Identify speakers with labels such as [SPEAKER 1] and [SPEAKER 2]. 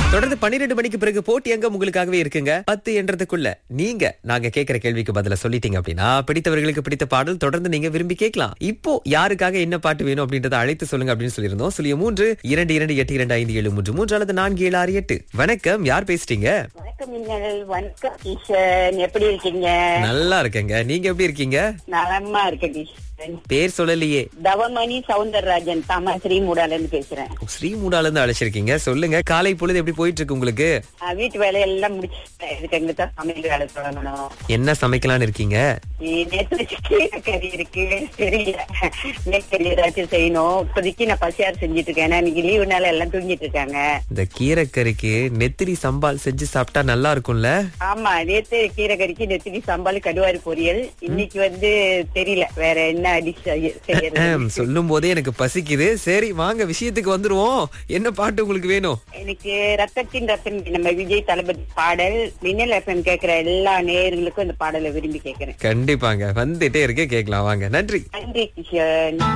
[SPEAKER 1] தொடர்ந்து பன்னிரெண்டு மணிக்கு பிறகு போட்டி அங்கம் உங்களுக்காகவே இருக்குங்க பத்து என்றதுக்குள்ள நீங்க நாங்க கேட்கிற கேள்விக்கு பதில சொல்லிட்டீங்க அப்படின்னா பிடித்தவர்களுக்கு பிடித்த பாடல் தொடர்ந்து நீங்க விரும்பி கேட்கலாம் இப்போ யாருக்காக என்ன பாட்டு வேணும் அப்படின்றத அழைத்து சொல்லுங்க அப்படின்னு சொல்லியிருந்தோம் சொல்லிய மூன்று இரண்டு இரண்டு எட்டு இரண்டு ஐந்து ஏழு மூன்று மூன்று அல்லது நான்கு ஏழு ஆறு எட்டு வணக்கம் யார் பேசிட்டீங்க
[SPEAKER 2] வணக்கம் மின்னல் வணக்கம் கிஷன் எப்படி இருக்கீங்க
[SPEAKER 1] நல்லா இருக்கேங்க நீங்க எப்படி இருக்கீங்க
[SPEAKER 2] நலமா இருக்க கிஷன்
[SPEAKER 1] பேர் சொல்லலையே
[SPEAKER 2] தவமணி சவுந்தரராஜன் தாமா ஸ்ரீமூடால இருந்து பேசுறேன்
[SPEAKER 1] ஸ்ரீமூடால இருந்து அழைச்சிருக்கீங்க சொல்லுங்க காலை பொழுது எப்படி போயிட்டு இருக்கு உங்களுக்கு
[SPEAKER 2] ஆஹ் வீட்டு வேலையெல்லாம் முடிச்சுட்டேன் இதுக்கு எங்களுக்கு தான் சமையல் வேலை சொல்லணும்
[SPEAKER 1] என்ன சமைக்கலாம்னு இருக்கீங்க
[SPEAKER 2] நேற்று வச்ச கீரைக்கறி இருக்கு தெரியல நெற்கறி ஏதாச்சும் செய்யணும் இப்போதைக்கு நான் பசியாறு செஞ்சுட்டு இருக்கேன் ஏன்னா இன்னைக்கு லீவுனால எல்லாம் தூங்கிட்டு இருக்காங்க
[SPEAKER 1] இந்த கீரைக்கறிக்கு நெத்திலி சம்பால் செஞ்சு சாப்பிட்டா நல்லா இருக்கும்ல
[SPEAKER 2] ஆமா நேத்து கீரைக்கறிக்கு நெத்திலி சம்பால் கடுவாரி பொரியல் இன்னைக்கு வந்து தெரியல வேற என்ன டிஷ் செய்யறது
[SPEAKER 1] சொல்லும் போதே எனக்கு பசிக்குது சரி வாங்க விஷயத்துக்கு வந்துருவோம் என்ன பாட்டு உங்களுக்கு வேணும்
[SPEAKER 2] எனக்கு ரத்தத்தின் ரத்தம் நம்ம விஜய் தளபதி பாடல் மின்னல் எஃப்எம் கேக்குற எல்லா நேயர்களுக்கும் இந்த பாடலை விரும்பி கேக்குறேன்
[SPEAKER 1] கண்டிப்பாங்க வந்துட்டே இருக்கே கேட்கலாம் வாங்க நன்றி
[SPEAKER 2] நன்றி கிஷன்